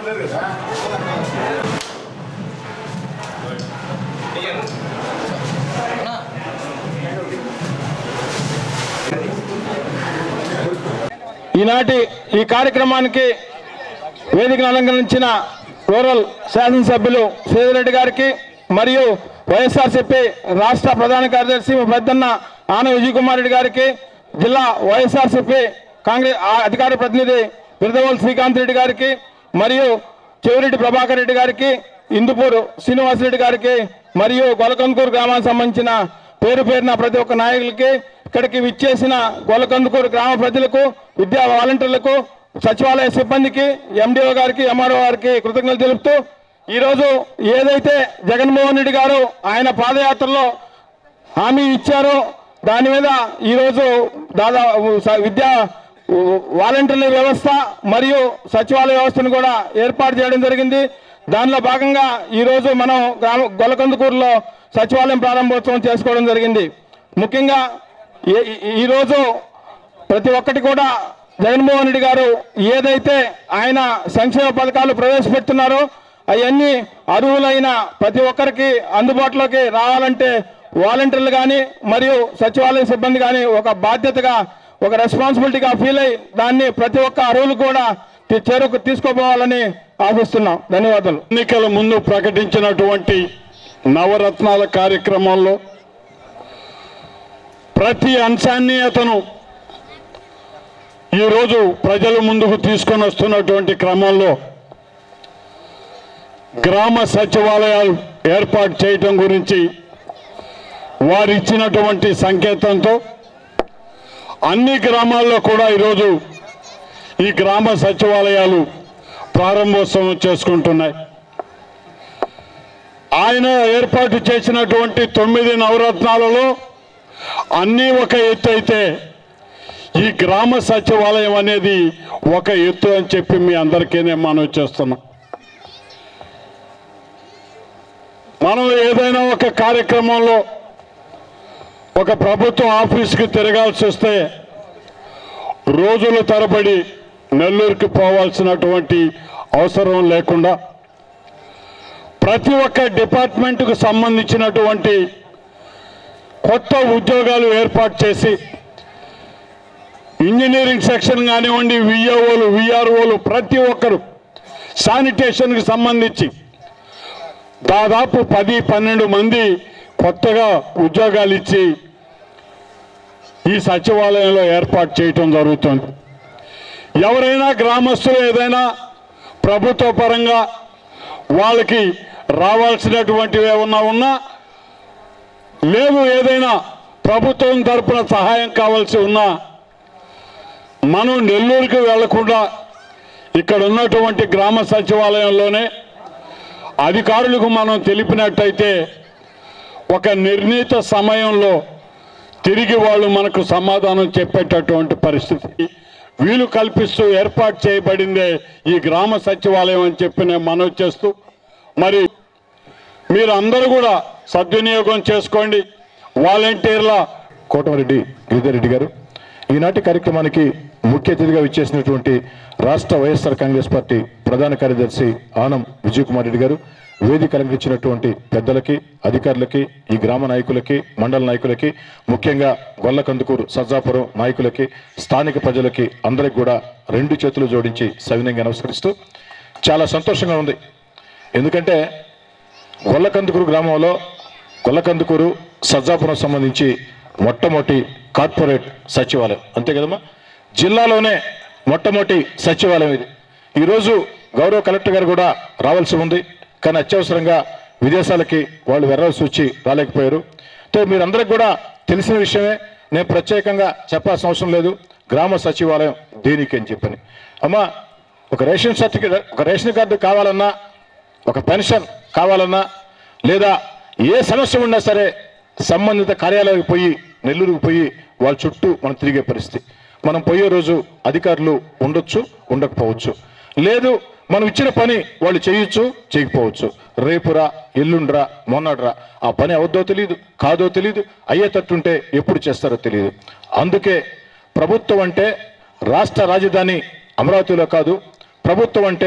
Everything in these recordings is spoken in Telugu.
ఈనాటి ఈ కార్యక్రమానికి వేదికను అలంకరించిన రూరల్ శాసనసభ్యులు శ్రీధరెడ్డి గారికి మరియు వైఎస్ఆర్సీపీ రాష్ట్ర ప్రధాన కార్యదర్శి మా పెద్దన్న ఆన విజయ్ కుమార్ రెడ్డి గారికి జిల్లా వైఎస్ఆర్సీపీ కాంగ్రెస్ ఆ అధికార ప్రతినిధి బిరదవోలు శ్రీకాంత్ రెడ్డి గారికి మరియు చెవిరెడ్డి ప్రభాకర్ రెడ్డి గారికి ఇందుపూర్ శ్రీనివాసరెడ్డి గారికి మరియు గొలకందూరు గ్రామానికి సంబంధించిన పేరు పేరున ప్రతి ఒక్క నాయకులకి ఇక్కడికి విచ్చేసిన గొలకందుకూరు గ్రామ ప్రజలకు విద్యా వాలంటీర్లకు సచివాలయ సిబ్బందికి ఎండిఓ గారికి ఎంఆర్ఓ గారికి కృతజ్ఞతలు తెలుపుతూ ఈరోజు ఏదైతే జగన్మోహన్ రెడ్డి గారు ఆయన పాదయాత్రలో హామీ ఇచ్చారో దాని మీద ఈరోజు దాదాపు స- విద్యా వాలంటీర్ల వ్యవస్థ మరియు సచివాలయ వ్యవస్థను కూడా ఏర్పాటు చేయడం జరిగింది దానిలో భాగంగా ఈరోజు మనం గ్రామ గొల్లకందుకూరులో సచివాలయం ప్రారంభోత్సవం చేసుకోవడం జరిగింది ముఖ్యంగా ఈ- ఈ- ఈరోజు ప్రతి ఒక్కటి కూడా జగన్మోహన్ రెడ్డి గారు ఏదైతే ఆయన సంక్షేమ పథకాలు ప్రవేశపెడుతున్నారో అవన్నీ అర్హులైన ప్రతి ఒక్కరికి అందుబాటులోకి రావాలంటే వాలంటీర్లు కానీ మరియు సచివాలయ సిబ్బంది కానీ ఒక బాధ్యతగా ఒక రెస్పాన్సిబిలిటీగా ఫీల్ అయ్యి దాన్ని ప్రతి ఒక్క అర్హులు కూడా తీ- చేరుకు తీసుకుపోవాలని ఆశిస్తున్నాం ధన్యవాదాలు ఎన్నికల ముందు ప్రకటించినటువంటి నవరత్నాల కార్యక్రమంలో ప్రతి అంశాన్ని అతను ఈరోజు ప్రజల ముందుకు తీసుకొని వస్తున్నటువంటి క్రమంలో గ్రామ సచివాలయాలు ఏర్పాటు చేయటం గురించి వారు ఇచ్చినటువంటి సంకేతంతో అన్ని గ్రామాల్లో కూడా ఈరోజు ఈ గ్రామ సచివాలయాలు ప్రారంభోత్సవం చేసుకుంటున్నాయి ఆయన ఏర్పాటు చేసినటువంటి తొమ్మిది నవరత్నాలలో అన్నీ ఒక ఎత్తు అయితే ఈ గ్రామ సచివాలయం అనేది ఒక ఎత్తు అని చెప్పి మీ అందరికీ నేను మనవి చేస్తున్నాం మనం ఏదైనా ఒక కార్యక్రమంలో ఒక ప్రభుత్వ ఆఫీస్కి తిరగాల్సి వస్తే రోజుల తరబడి నెల్లూరుకి పోవాల్సినటువంటి అవసరం లేకుండా ప్రతి ఒక్క డిపార్ట్మెంట్కు సంబంధించినటువంటి కొత్త ఉద్యోగాలు ఏర్పాటు చేసి ఇంజనీరింగ్ సెక్షన్ కానివ్వండి విఏఓలు విఆర్ఓలు ప్రతి ఒక్కరు శానిటేషన్కి సంబంధించి దాదాపు పది పన్నెండు మంది కొత్తగా ఉద్యోగాలు ఇచ్చి ఈ సచివాలయంలో ఏర్పాటు చేయటం జరుగుతుంది ఎవరైనా గ్రామస్తులు ఏదైనా ప్రభుత్వ పరంగా వాళ్ళకి రావాల్సినటువంటివి ఏమన్నా ఉన్నా లేదు ఏదైనా ప్రభుత్వం తరపున సహాయం కావాల్సి ఉన్నా మనం నెల్లూరుకి వెళ్లకుండా ఇక్కడ ఉన్నటువంటి గ్రామ సచివాలయంలోనే అధికారులకు మనం తెలిపినట్టయితే ఒక నిర్ణీత సమయంలో తిరిగి వాళ్ళు మనకు సమాధానం చెప్పేటటువంటి పరిస్థితి వీలు కల్పిస్తూ ఏర్పాటు చేయబడిందే ఈ గ్రామ సచివాలయం అని చెప్పి నేను మనవి చేస్తూ మరి మీరు అందరూ కూడా సద్వినియోగం చేసుకోండి వాలంటీర్ల కోటమిరెడ్డి గిరిధర్రెడ్డి గారు ఈనాటి కార్యక్రమానికి ముఖ్య అతిథిగా విచ్చేసినటువంటి రాష్ట్ర వైఎస్ఆర్ కాంగ్రెస్ పార్టీ ప్రధాన కార్యదర్శి ఆనం విజయ్ కుమార్ రెడ్డి గారు వేదిక అలంకరించినటువంటి పెద్దలకి అధికారులకి ఈ గ్రామ నాయకులకి మండల నాయకులకి ముఖ్యంగా గొల్లకందుకూరు సజ్జాపురం నాయకులకి స్థానిక ప్రజలకి అందరికి కూడా రెండు చేతులు జోడించి సవినయంగా నమస్కరిస్తూ చాలా సంతోషంగా ఉంది ఎందుకంటే గొల్లకందుకూరు గ్రామంలో గొల్లకందుకూరు సజ్జాపురం సంబంధించి మొట్టమొదటి కార్పొరేట్ సచివాలయం అంతే కదమ్మా జిల్లాలోనే మొట్టమొదటి సచివాలయం ఇది ఈరోజు గౌరవ కలెక్టర్ గారు కూడా రావాల్సి ఉంది కానీ అత్యవసరంగా విదేశాలకి వాళ్ళు వెళ్ళాల్సి వచ్చి రాలేకపోయారు సో మీరందరికి కూడా తెలిసిన విషయమే నేను ప్రత్యేకంగా చెప్పాల్సిన అవసరం లేదు గ్రామ సచివాలయం దేనికి అని చెప్పని అమ్మా ఒక రేషన్ సర్టిఫికేట్ ఒక రేషన్ కార్డు కావాలన్నా ఒక పెన్షన్ కావాలన్నా లేదా ఏ సమస్య ఉన్నా సరే సంబంధిత కార్యాలయానికి పోయి నెల్లూరుకు పోయి వాళ్ళ చుట్టూ మనం తిరిగే పరిస్థితి మనం పోయే రోజు అధికారులు ఉండొచ్చు ఉండకపోవచ్చు లేదు మనం ఇచ్చిన పని వాళ్ళు చేయొచ్చు చేయకపోవచ్చు రేపురా ఎల్లుండ్రా మొన్నడ్రా ఆ పని అవద్దో తెలియదు కాదో తెలియదు అయ్యేటట్టుంటే ఎప్పుడు చేస్తారో తెలియదు అందుకే ప్రభుత్వం అంటే రాష్ట్ర రాజధాని అమరావతిలో కాదు ప్రభుత్వం అంటే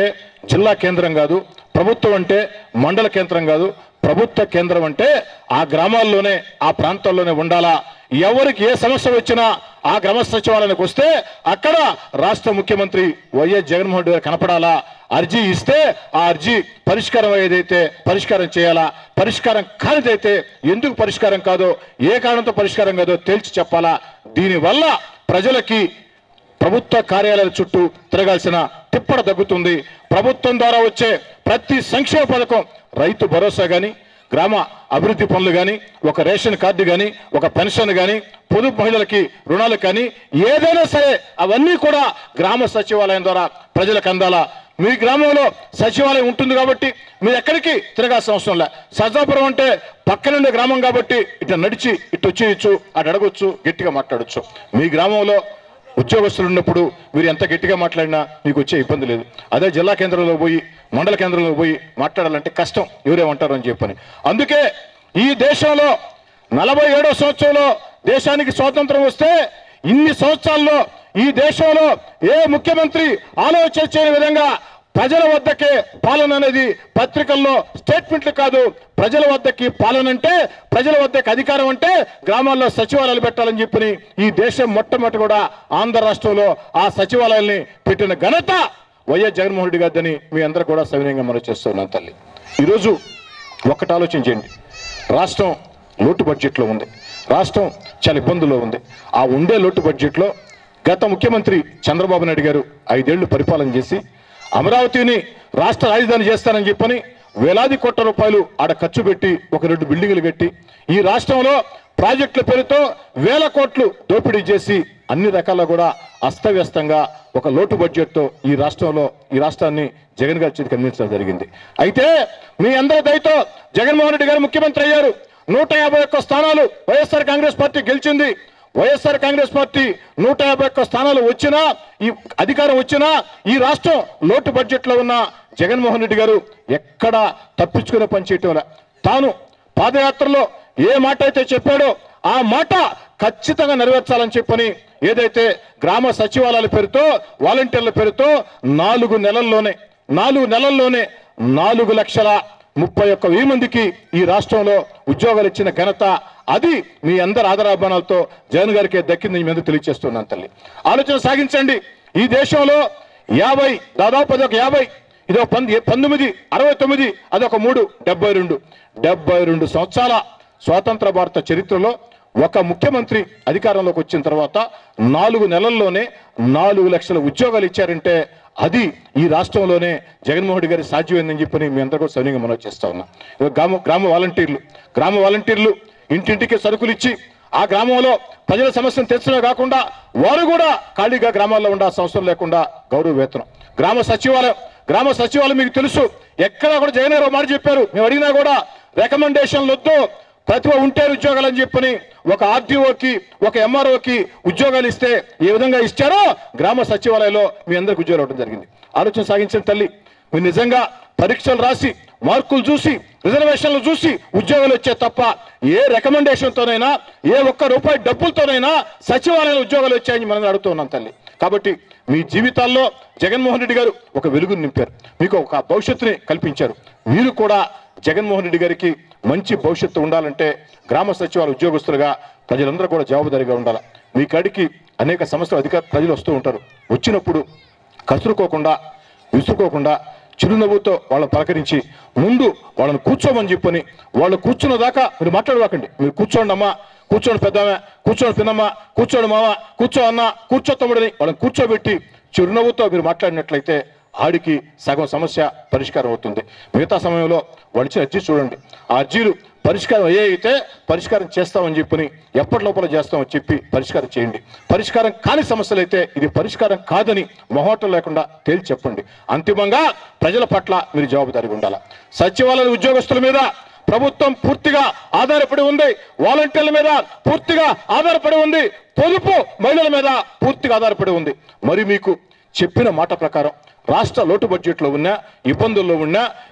జిల్లా కేంద్రం కాదు ప్రభుత్వం అంటే మండల కేంద్రం కాదు ప్రభుత్వ కేంద్రం అంటే ఆ గ్రామాల్లోనే ఆ ప్రాంతాల్లోనే ఉండాలా ఎవరికి ఏ సమస్య వచ్చినా ఆ గ్రామ సచివాలయానికి వస్తే అక్కడ రాష్ట్ర ముఖ్యమంత్రి వైఎస్ జగన్మోహన్ రెడ్డి గారు కనపడాలా అర్జీ ఇస్తే ఆ అర్జీ పరిష్కారం ఏదైతే పరిష్కారం చేయాలా పరిష్కారం కానిదైతే ఎందుకు పరిష్కారం కాదో ఏ కారణంతో పరిష్కారం కాదో తేల్చి చెప్పాలా దీనివల్ల ప్రజలకి ప్రభుత్వ కార్యాలయాల చుట్టూ తిరగాల్సిన తిప్పడ తగ్గుతుంది ప్రభుత్వం ద్వారా వచ్చే ప్రతి సంక్షేమ పథకం రైతు భరోసా కానీ గ్రామ అభివృద్ధి పనులు కానీ ఒక రేషన్ కార్డు కానీ ఒక పెన్షన్ కానీ పొదుపు మహిళలకి రుణాలు కానీ ఏదైనా సరే అవన్నీ కూడా గ్రామ సచివాలయం ద్వారా ప్రజలకు అందాలా మీ గ్రామంలో సచివాలయం ఉంటుంది కాబట్టి మీరు ఎక్కడికి తిరగాల్సిన అవసరం లే సజ్జాపురం అంటే పక్కనుండే గ్రామం కాబట్టి ఇటు నడిచి ఇటు వచ్చేయచ్చు అటు అడగొచ్చు గట్టిగా మాట్లాడొచ్చు మీ గ్రామంలో ఉద్యోగస్తులు ఉన్నప్పుడు మీరు ఎంత గట్టిగా మాట్లాడినా మీకు వచ్చే ఇబ్బంది లేదు అదే జిల్లా కేంద్రంలో పోయి మండల కేంద్రంలో పోయి మాట్లాడాలంటే కష్టం ఎవరేమంటారు అని చెప్పని అందుకే ఈ దేశంలో నలభై ఏడో సంవత్సరంలో దేశానికి స్వాతంత్రం వస్తే ఇన్ని సంవత్సరాల్లో ఈ దేశంలో ఏ ముఖ్యమంత్రి ఆలోచన చేయని విధంగా ప్రజల వద్దకే పాలన అనేది పత్రికల్లో స్టేట్మెంట్లు కాదు ప్రజల వద్దకి పాలన అంటే ప్రజల వద్దకి అధికారం అంటే గ్రామాల్లో సచివాలయాలు పెట్టాలని చెప్పని ఈ దేశం మొట్టమొదటి కూడా ఆంధ్ర రాష్ట్రంలో ఆ సచివాలయాల్ని పెట్టిన ఘనత వైఎస్ జగన్మోహన్ రెడ్డి గారిని మీ అందరూ కూడా సవినయంగా మనం చేస్తున్నాను తల్లి ఈరోజు ఒక్కటి ఆలోచించండి రాష్ట్రం లోటు బడ్జెట్లో ఉంది రాష్ట్రం చాలా ఇబ్బందుల్లో ఉంది ఆ ఉండే లోటు బడ్జెట్లో గత ముఖ్యమంత్రి చంద్రబాబు నాయుడు గారు ఐదేళ్లు పరిపాలన చేసి అమరావతిని రాష్ట్ర రాజధాని చేస్తానని చెప్పని వేలాది కోట్ల రూపాయలు ఆడ ఖర్చు పెట్టి ఒక రెండు బిల్డింగులు కట్టి ఈ రాష్ట్రంలో ప్రాజెక్టుల పేరుతో వేల కోట్లు దోపిడీ చేసి అన్ని రకాల కూడా అస్తవ్యస్తంగా ఒక లోటు బడ్జెట్తో ఈ రాష్ట్రంలో ఈ రాష్ట్రాన్ని జగన్ గారి చేతికి అందించడం జరిగింది అయితే మీ అందరి దయతో జగన్మోహన్ రెడ్డి గారు ముఖ్యమంత్రి అయ్యారు నూట యాభై ఒక్క స్థానాలు వైఎస్ఆర్ కాంగ్రెస్ పార్టీ గెలిచింది వైఎస్ఆర్ కాంగ్రెస్ పార్టీ నూట యాభై ఒక్క స్థానాలు వచ్చినా ఈ అధికారం వచ్చినా ఈ రాష్ట్రం లోటు బడ్జెట్ లో ఉన్న జగన్మోహన్ రెడ్డి గారు ఎక్కడ తప్పించుకునే పని చేయటం లే. తాను పాదయాత్రలో ఏ మాట అయితే చెప్పాడో ఆ మాట ఖచ్చితంగా నెరవేర్చాలని చెప్పని ఏదైతే గ్రామ సచివాలయాల పేరుతో వాలంటీర్ల పేరుతో నాలుగు నెలల్లోనే నాలుగు నెలల్లోనే నాలుగు లక్షల ముప్పై ఒక్క వెయ్యి మందికి ఈ రాష్ట్రంలో ఉద్యోగాలు ఇచ్చిన ఘనత అది మీ అందరి ఆదరాభిమానాలతో జగన్ గారికి దక్కిందని మీ అందరూ తెలియజేస్తున్నాను తల్లి ఆలోచన సాగించండి ఈ దేశంలో యాభై దాదాపు అదొక యాభై ఇదొక పంది పంతొమ్మిది అరవై తొమ్మిది అదొక మూడు డెబ్బై రెండు డెబ్బై రెండు సంవత్సరాల స్వాతంత్ర భారత చరిత్రలో ఒక ముఖ్యమంత్రి అధికారంలోకి వచ్చిన తర్వాత నాలుగు నెలల్లోనే నాలుగు లక్షల ఉద్యోగాలు ఇచ్చారంటే అది ఈ రాష్ట్రంలోనే జగన్మోహన్ రెడ్డి గారి సాధ్యమైందని చెప్పని మీ అందరూ కూడా సౌన్యంగా మనం చేస్తా ఉన్నాం ఇదిగో గ్రామ గ్రామ వాలంటీర్లు గ్రామ వాలంటీర్లు ఇంటింటికి సరుకులు ఇచ్చి ఆ గ్రామంలో ప్రజల సమస్యను తెచ్చడమే కాకుండా వారు కూడా ఖాళీగా గ్రామాల్లో ఉండాల్సిన అవసరం లేకుండా గౌరవ వేతనం గ్రామ సచివాలయం గ్రామ సచివాలయం మీకు తెలుసు ఎక్కడ కూడా జగన్ గారు ఒక మాట చెప్పారు మేము అడిగినా కూడా రికమెండేషన్లు వద్దు ప్రతిభ ఉంటే ఉద్యోగాలు అని చెప్పని ఒక ఆర్టీఓకి ఒక ఎంఆర్ఓకి ఉద్యోగాలు ఇస్తే ఏ విధంగా ఇచ్చారో గ్రామ సచివాలయంలో మీ అందరికి ఉద్యోగాలు ఇవ్వడం జరిగింది ఆలోచన సాగించిన తల్లి మీరు నిజంగా పరీక్షలు రాసి మార్కులు చూసి రిజర్వేషన్లు చూసి ఉద్యోగాలు వచ్చే తప్ప ఏ రికమెండేషన్తోనైనా ఏ ఒక్క రూపాయి డబ్బులతోనైనా సచివాలయంలో ఉద్యోగాలు వచ్చాయని మనం అడుగుతున్నాం తల్లి కాబట్టి మీ జీవితాల్లో జగన్మోహన్ రెడ్డి గారు ఒక వెలుగును నింపారు మీకు ఒక భవిష్యత్తుని కల్పించారు మీరు కూడా జగన్మోహన్ రెడ్డి గారికి మంచి భవిష్యత్తు ఉండాలంటే గ్రామ సచివాలయ ఉద్యోగస్తులుగా ప్రజలందరూ కూడా జవాబుదారీగా ఉండాలి మీ కాడికి అనేక సమస్యలు అధిక ప్రజలు వస్తూ ఉంటారు వచ్చినప్పుడు కసురుకోకుండా విసురుకోకుండా చిరునవ్వుతో వాళ్ళని పలకరించి ముందు వాళ్ళని కూర్చోమని చెప్పని వాళ్ళు కూర్చున్న దాకా మీరు మాట్లాడవాకండి మీరు కూర్చోండి అమ్మా కూర్చోండి పెద్దమ్మ కూర్చోండి పిన్నమ్మ కూర్చోండి మామ కూర్చో అన్న కూర్చో తమ్ముడని వాళ్ళని కూర్చోబెట్టి చిరునవ్వుతో మీరు మాట్లాడినట్లయితే ఆడికి సగం సమస్య పరిష్కారం అవుతుంది మిగతా సమయంలో వడిచి అర్జీ చూడండి ఆ అర్జీలు పరిష్కారం ఏ అయితే పరిష్కారం చేస్తామని చెప్పని ఎప్పటి లోపల చేస్తామని చెప్పి పరిష్కారం చేయండి పరిష్కారం కాని సమస్యలు అయితే ఇది పరిష్కారం కాదని మొహోటం లేకుండా తేల్చి చెప్పండి అంతిమంగా ప్రజల పట్ల మీరు జవాబుదారీగా ఉండాలి సచివాలయ ఉద్యోగస్తుల మీద ప్రభుత్వం పూర్తిగా ఆధారపడి ఉంది వాలంటీర్ల మీద పూర్తిగా ఆధారపడి ఉంది పొదుపు మహిళల మీద పూర్తిగా ఆధారపడి ఉంది మరి మీకు చెప్పిన మాట ప్రకారం రాష్ట్ర లోటు బడ్జెట్లో ఉన్న ఇబ్బందుల్లో ఉన్న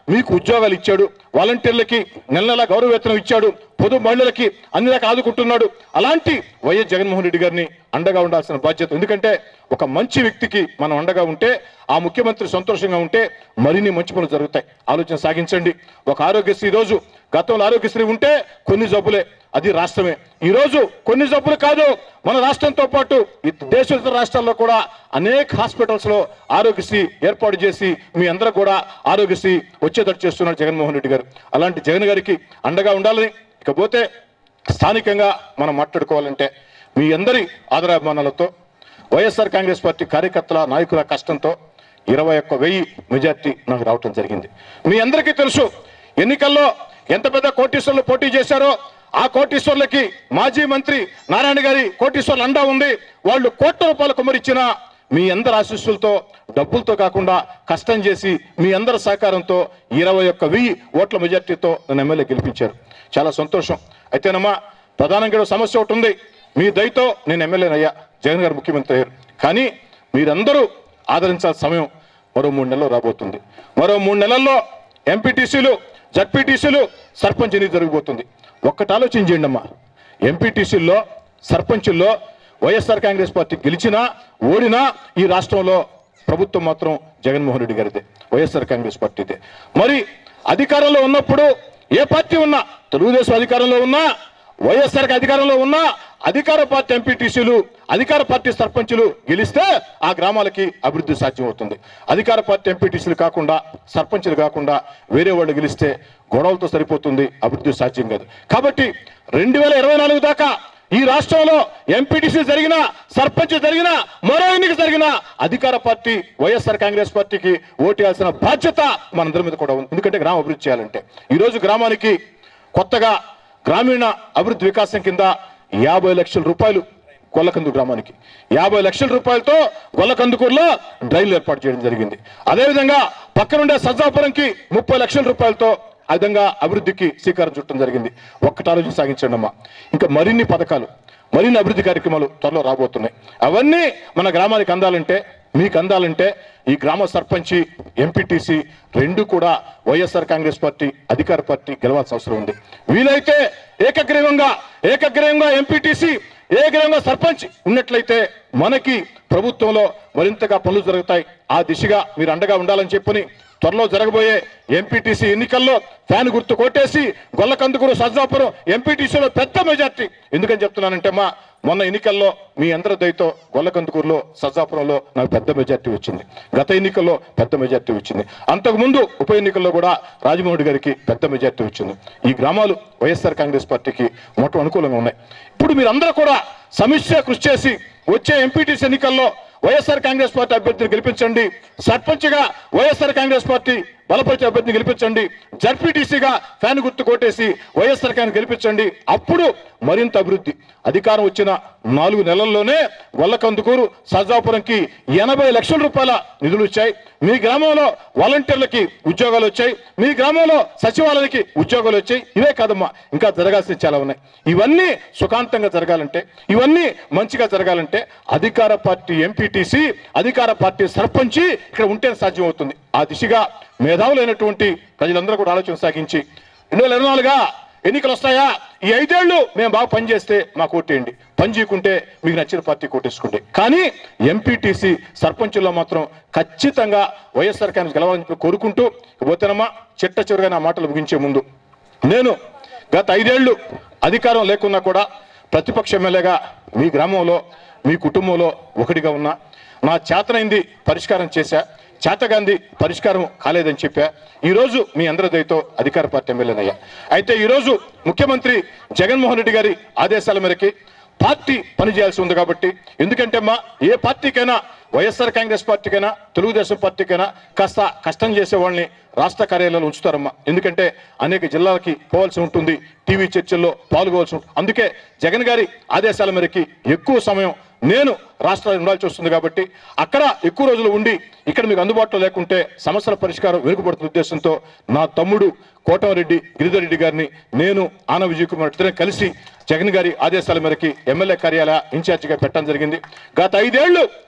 మీకు ఉద్యోగాలు ఇచ్చాడు వాలంటీర్లకి నెల నెల గౌరవ వేతనం ఇచ్చాడు పొదు మహిళలకి అన్ని రకాల ఆదుకుంటున్నాడు అలాంటి వైఎస్ జగన్మోహన్ రెడ్డి గారిని అండగా ఉండాల్సిన బాధ్యత ఎందుకంటే ఒక మంచి వ్యక్తికి మనం అండగా ఉంటే ఆ ముఖ్యమంత్రి సంతోషంగా ఉంటే మరిన్ని మంచి పనులు జరుగుతాయి ఆలోచన సాగించండి ఒక ఆరోగ్యశ్రీ రోజు గతంలో ఆరోగ్యశ్రీ ఉంటే కొన్ని జబ్బులే అది రాష్ట్రమే ఈ రోజు కొన్ని జబ్బులు కాదు మన రాష్ట్రంతో పాటు ఈ దేశ ఇతర రాష్ట్రాల్లో కూడా అనేక హాస్పిటల్స్ లో ఆరోగ్యశ్రీ ఏర్పాటు చేసి మీ అందరూ కూడా ఆరోగ్యశ్రీ వచ్చేటట్టు చేస్తున్నారు జగన్మోహన్ రెడ్డి గారు అలాంటి జగన్ గారికి అండగా ఉండాలని ఇకపోతే స్థానికంగా మనం మాట్లాడుకోవాలంటే మీ అందరి ఆదరాభిమానాలతో వైఎస్ఆర్ కాంగ్రెస్ పార్టీ కార్యకర్తల నాయకుల కష్టంతో ఇరవై ఒక్క వెయ్యి మెజార్టీ నాకు రావటం జరిగింది మీ అందరికీ తెలుసు ఎన్నికల్లో ఎంత పెద్ద కోటీశ్వర్లు పోటీ చేశారో ఆ కోటీశ్వర్లకి మాజీ మంత్రి నారాయణ గారి కోటీశ్వర్లు అండా ఉంది వాళ్ళు కోట్ల రూపాయలు కుమరిచ్చిన మీ అందరి ఆశీస్సులతో డబ్బులతో కాకుండా కష్టం చేసి మీ అందరి సహకారంతో ఇరవై ఒక్క వెయ్యి ఓట్ల మెజార్టీతో నన్ను ఎమ్మెల్యే గెలిపించారు చాలా సంతోషం అయితేనమ్మా ప్రధానంగా ఒక సమస్య ఒకటి ఉంది మీ దయతో నేను ఎమ్మెల్యేనయ్యా జగన్ గారు ముఖ్యమంత్రి అయ్యారు కానీ మీరందరూ ఆదరించాల్సిన సమయం మరో మూడు నెలల్లో రాబోతుంది మరో మూడు నెలల్లో ఎంపీటీసీలు జడ్పీటీసీలు సర్పంచ్ ఎన్నిక జరగబోతుంది ఒక్కటి ఆలోచించండి అమ్మా ఎంపీటీసీల్లో సర్పంచుల్లో వైఎస్ఆర్ కాంగ్రెస్ పార్టీ గెలిచినా ఓడినా ఈ రాష్ట్రంలో ప్రభుత్వం మాత్రం జగన్మోహన్ రెడ్డి గారిదే వైఎస్ఆర్ కాంగ్రెస్ పార్టీదే మరి అధికారంలో ఉన్నప్పుడు ఏ పార్టీ ఉన్నా తెలుగుదేశం అధికారంలో ఉన్నా వైఎస్ఆర్కి అధికారంలో ఉన్నా అధికార పార్టీ ఎంపీటీసీలు అధికార పార్టీ సర్పంచులు గెలిస్తే ఆ గ్రామాలకి అభివృద్ధి సాధ్యం అవుతుంది అధికార పార్టీ ఎంపీటీసీలు కాకుండా సర్పంచులు కాకుండా వేరే వాళ్ళు గెలిస్తే గొడవలతో సరిపోతుంది అభివృద్ధి సాధ్యం కాదు కాబట్టి రెండు వేల ఇరవై నాలుగు దాకా ఈ రాష్ట్రంలో ఎంపీటీసీ జరిగిన సర్పంచ్ జరిగిన మరో ఎన్నిక జరిగిన అధికార పార్టీ వైఎస్ఆర్ కాంగ్రెస్ పార్టీకి ఓటేయాల్సిన బాధ్యత మనందరి మీద కూడా ఉంది ఎందుకంటే గ్రామం అభివృద్ధి చేయాలంటే ఈ రోజు గ్రామానికి కొత్తగా గ్రామీణ అభివృద్ధి వికాసం కింద యాభై లక్షల రూపాయలు గొల్లకందు గ్రామానికి యాభై లక్షల రూపాయలతో గొల్లకందుకూరులో డ్రైన్లు ఏర్పాటు చేయడం జరిగింది అదేవిధంగా పక్కనుండే సజ్జాపురంకి ముప్పై లక్షల రూపాయలతో ఆ విధంగా అభివృద్ధికి శ్రీకారం చుట్టడం జరిగింది ఒక్కటి ఆలోచన సాగించండి అమ్మా ఇంకా మరిన్ని పథకాలు మరిన్ని అభివృద్ధి కార్యక్రమాలు త్వరలో రాబోతున్నాయి అవన్నీ మన గ్రామానికి అందాలంటే మీకు అందాలంటే ఈ గ్రామ సర్పంచి ఎంపీటీసీ రెండు కూడా వైఎస్ఆర్ కాంగ్రెస్ పార్టీ అధికార పార్టీ గెలవాల్సిన అవసరం ఉంది వీలైతే ఏకగ్రీవంగా ఏకగ్రీవంగా ఎంపీటీసీ ఏకగ్రీవంగా సర్పంచ్ ఉన్నట్లయితే మనకి ప్రభుత్వంలో మరింతగా పనులు జరుగుతాయి ఆ దిశగా మీరు అండగా ఉండాలని చెప్పని త్వరలో జరగబోయే ఎంపీటీసీ ఎన్నికల్లో ఫ్యాన్ గుర్తు కొట్టేసి గొల్లకందుకూరు సజ్జాపురం ఎంపీటీసీలో పెద్ద మెజార్టీ ఎందుకని చెప్తున్నానంటే మా మొన్న ఎన్నికల్లో మీ అందరి దయతో గొల్లకందుకూరులో సజ్జాపురంలో నాకు పెద్ద మెజార్టీ వచ్చింది గత ఎన్నికల్లో పెద్ద మెజార్టీ వచ్చింది అంతకుముందు ఉప ఎన్నికల్లో కూడా రాజమోహన్ రెడ్డి గారికి పెద్ద మెజార్టీ వచ్చింది ఈ గ్రామాలు వైఎస్ఆర్ కాంగ్రెస్ పార్టీకి మొత్తం అనుకూలంగా ఉన్నాయి ఇప్పుడు మీరందరూ కూడా సమిష్య కృషి చేసి వచ్చే ఎంపీటీసీ ఎన్నికల్లో వైఎస్ఆర్ కాంగ్రెస్ పార్టీ అభ్యర్థిని గెలిపించండి సర్పంచ్గా వైఎస్ఆర్ కాంగ్రెస్ పార్టీ బలపరిచే అభ్యర్థిని గెలిపించండి జడ్పీటీసీగా ఫ్యాన్ గుర్తు కొట్టేసి వైఎస్ఆర్ కాంగ్రెస్ గెలిపించండి అప్పుడు మరింత అభివృద్ధి అధికారం వచ్చిన నాలుగు నెలల్లోనే గొల్లకందుకూరు సజ్జాపురంకి ఎనభై లక్షల రూపాయల నిధులు వచ్చాయి మీ గ్రామంలో వాలంటీర్లకి ఉద్యోగాలు వచ్చాయి మీ గ్రామంలో సచివాలయానికి ఉద్యోగాలు వచ్చాయి ఇవే కాదమ్మా ఇంకా జరగాల్సినవి చాలా ఉన్నాయి ఇవన్నీ సుఖాంతంగా జరగాలంటే ఇవన్నీ మంచిగా జరగాలంటే అధికార పార్టీ ఎంపీటీసీ అధికార పార్టీ సర్పంచి ఇక్కడ ఉంటే సాధ్యం అవుతుంది ఆ దిశగా మేధావులైనటువంటి ప్రజలందరూ కూడా ఆలోచన సాగించి రెండు వేల ఇరవై నాలుగా ఎన్నికలు వస్తాయా ఈ ఐదేళ్లు మేము బాగా పనిచేస్తే మాకు ఓటేయండి పని చేయకుంటే మీకు నచ్చిన పార్టీ కోటేసుకోండి కానీ ఎంపీటీసీ సర్పంచుల్లో మాత్రం ఖచ్చితంగా వైఎస్ఆర్ కాంగ్రెస్ గెలవాలని చెప్పి కోరుకుంటూ పోతేనమ్మా చిట్ట చివరిగా నా మాటలు ముగించే ముందు నేను గత ఐదేళ్లు అధికారం లేకున్నా కూడా ప్రతిపక్ష ఎమ్మెల్యేగా మీ గ్రామంలో మీ కుటుంబంలో ఒకటిగా ఉన్నా నా చేతనైంది పరిష్కారం చేశా చేతగాంది పరిష్కారం కాలేదని చెప్పా ఈరోజు మీ అందరి దయతో అధికార పార్టీ ఎమ్మెల్యేనయ్యా అయితే ఈరోజు ముఖ్యమంత్రి జగన్మోహన్ రెడ్డి గారి ఆదేశాల మేరకి పార్టీ పనిచేయాల్సి ఉంది కాబట్టి ఎందుకంటే మా ఏ పార్టీకైనా వైఎస్ఆర్ కాంగ్రెస్ పార్టీకైనా తెలుగుదేశం పార్టీకైనా కాస్త కష్టం చేసే వాళ్ళని రాష్ట్ర కార్యాలయాలు ఉంచుతారమ్మా ఎందుకంటే అనేక జిల్లాలకి పోవాల్సి ఉంటుంది టీవీ చర్చల్లో పాల్గొవాల్సి ఉంటుంది అందుకే జగన్ గారి ఆదేశాల మేరకి ఎక్కువ సమయం నేను రాష్ట్రాలు ఉండాల్సి వస్తుంది కాబట్టి అక్కడ ఎక్కువ రోజులు ఉండి ఇక్కడ మీకు అందుబాటులో లేకుంటే సమస్యల పరిష్కారం వెనుకబడుతున్న ఉద్దేశంతో నా తమ్ముడు కోటమరెడ్డి గిరిధర్ రెడ్డి గారిని నేను ఆన విజయ్ కుమార్ ఇద్దరం కలిసి జగన్ గారి ఆదేశాల మేరకి ఎమ్మెల్యే కార్యాలయ ఇన్ఛార్జిగా పెట్టడం జరిగింది గత ఐదేళ్లు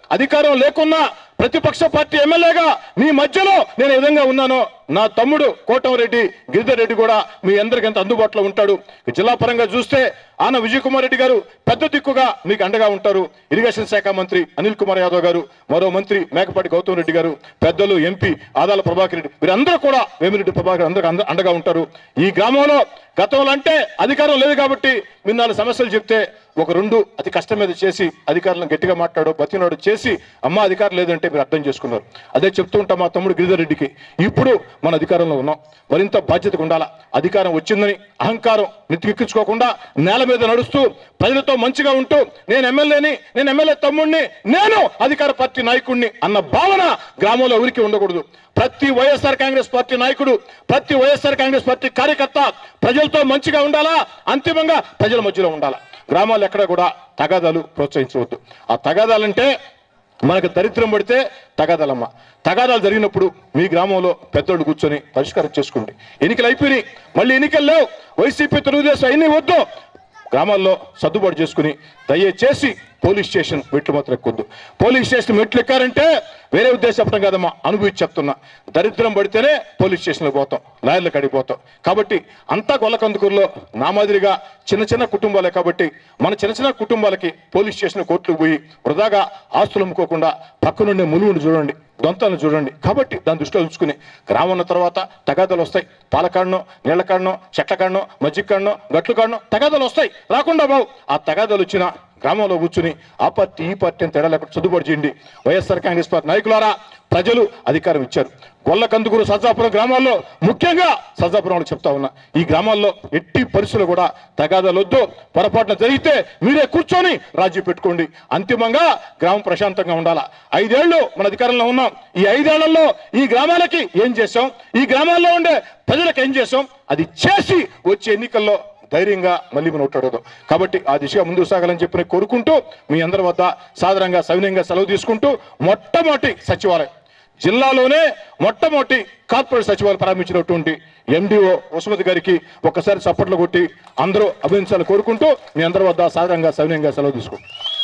అధికారం లేకున్నా ప్రతిపక్ష పార్టీ ఎమ్మెల్యేగా మీ మధ్యలో నేను ఏ విధంగా ఉన్నానో నా తమ్ముడు కోటంరెడ్డి గిరిధర్ రెడ్డి కూడా మీ అందరికి ఎంత అందుబాటులో ఉంటాడు జిల్లా పరంగా చూస్తే ఆన విజయ్ కుమార్ రెడ్డి గారు పెద్ద దిక్కుగా మీకు అండగా ఉంటారు ఇరిగేషన్ శాఖ మంత్రి అనిల్ కుమార్ యాదవ్ గారు మరో మంత్రి మేకపాటి గౌతమ్ రెడ్డి గారు పెద్దలు ఎంపీ ఆదాల ప్రభాకర్ రెడ్డి వీరందరూ కూడా వేమిరెడ్డి ప్రభాకర్ అందరూ అంద- అండగా ఉంటారు ఈ గ్రామంలో గతంలో అంటే అధికారం లేదు కాబట్టి మీరు నాలుగు సమస్యలు చెప్తే ఒక రెండు అతి కష్టం మీద చేసి అధికారులను గట్టిగా మాట్లాడో బతినాడు చేసి అమ్మ అధికారం లేదంటే మీరు అర్థం చేసుకున్నారు అదే చెప్తూ ఉంటాం మా తమ్ముడు గిరిధర్ రెడ్డికి ఇప్పుడు మన అధికారంలో ఉన్నాం మరింత బాధ్యతగా ఉండాలా అధికారం వచ్చిందని అహంకారం నెత్తికెక్కించుకోకుండా నేల మీద నడుస్తూ ప్రజలతో మంచిగా ఉంటూ నేను ఎమ్మెల్యేని నేను ఎమ్మెల్యే తమ్ముడిని నేను అధికార పార్టీ నాయకుడిని అన్న భావన గ్రామంలో ఊరికి ఉండకూడదు ప్రతి వైఎస్ఆర్ కాంగ్రెస్ పార్టీ నాయకుడు ప్రతి వైఎస్ఆర్ కాంగ్రెస్ పార్టీ కార్యకర్త ప్రజలతో మంచిగా ఉండాలా అంతిమంగా ప్రజల మధ్యలో ఉండాలా గ్రామాలు ఎక్కడ కూడా తగాదాలు ప్రోత్సహించవద్దు ఆ తగాదాలంటే మనకు దరిద్రం పడితే తగాదాలమ్మ తగాదాలు జరిగినప్పుడు మీ గ్రామంలో పెద్దోళ్ళు కూర్చొని పరిష్కారం చేసుకోండి ఎన్నికలు అయిపోయినాయి మళ్ళీ ఎన్నికలు లేవు వైసీపీ తెలుగుదేశం అన్ని వద్దు గ్రామాల్లో సర్దుబాటు చేసుకుని దయచేసి పోలీస్ స్టేషన్ మెట్లు మాత్రం ఎక్కొద్దు పోలీస్ స్టేషన్ మెట్లు ఎక్కారంటే వేరే ఉద్దేశం చెప్పడం కాదమ్మా అనుభవించి చెప్తున్నా దరిద్రం పడితేనే పోలీస్ స్టేషన్లో పోతాం లాయర్లకు అడిగిపోతాం కాబట్టి అంతా గొల్లకందుకూరులో నా మాదిరిగా చిన్న చిన్న కుటుంబాలే కాబట్టి మన చిన్న చిన్న కుటుంబాలకి పోలీస్ స్టేషన్ కోర్టుకు పోయి వృధాగా ఆస్తులు అమ్ముకోకుండా పక్కనుండే ములుగును చూడండి దొంతలను చూడండి కాబట్టి దాని దృష్టిలో ఉంచుకుని గ్రామం ఉన్న తర్వాత తగాదాలు వస్తాయి పాలకాడనో నీళ్ల కాడనో చెట్ల కాడనో మజ్జిగ కాడనో గట్లు కాడనో తగాదాలు వస్తాయి రాకుండా బావు ఆ తగాదాలు వచ్చిన గ్రామంలో కూర్చుని ఆ పార్టీ ఈ పార్టీ అని తేడా లేకుండా సర్దుబాటు చేయండి వైఎస్ఆర్ కాంగ్రెస్ పార్టీ నాయకులారా ప్రజలు అధికారం ఇచ్చారు గొల్ల కందుకూరు సజ్జాపురం గ్రామాల్లో ముఖ్యంగా సజ్జాపురం వాళ్ళకి చెప్తా ఉన్నా ఈ గ్రామాల్లో ఎట్టి పరిస్థితులు కూడా తగాదాలు వద్దు పొరపాటున జరిగితే మీరే కూర్చొని రాజీ పెట్టుకోండి అంతిమంగా గ్రామం ప్రశాంతంగా ఉండాలా ఐదేళ్లు మన అధికారంలో ఉన్నాం ఈ ఐదేళ్లలో ఈ గ్రామాలకి ఏం చేశాం ఈ గ్రామాల్లో ఉండే ప్రజలకు ఏం చేశాం అది చేసి వచ్చే ఎన్నికల్లో ధైర్యంగా మళ్ళీ మనం ఓట్లాడదు కాబట్టి ఆ దిశగా ముందుకు సాగాలని చెప్పి నేను కోరుకుంటూ మీ అందరి వద్ద సాధారణంగా సవినయంగా సెలవు తీసుకుంటూ మొట్టమొదటి సచివాలయం జిల్లాలోనే మొట్టమొదటి కార్పొరేట్ సచివాలయం ప్రారంభించినటువంటి ఎండిఓ వసుమతి గారికి ఒక్కసారి చప్పట్లు కొట్టి అందరూ అభినందించాలని కోరుకుంటూ మీ అందరి వద్ద సాధారణంగా సవినయంగా సెలవు తీసుకుంటాం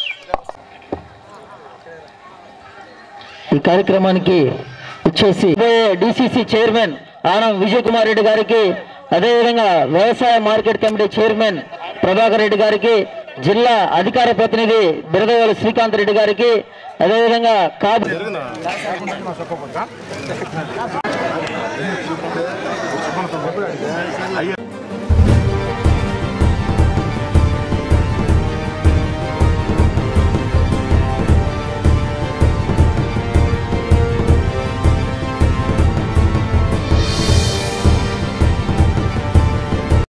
ఈ కార్యక్రమానికి ఇచ్చేసి డిసిసి చైర్మన్ ఆనం విజయ్ కుమార్ రెడ్డి గారికి అదేవిధంగా వ్యవసాయ market committee chairman Prabhakar Reddy గారికి జిల్లా అధికార ప్రతినిధి బిరదవేల శ్రీకాంత్ రెడ్డి గారికి అదేవిధంగా కాబు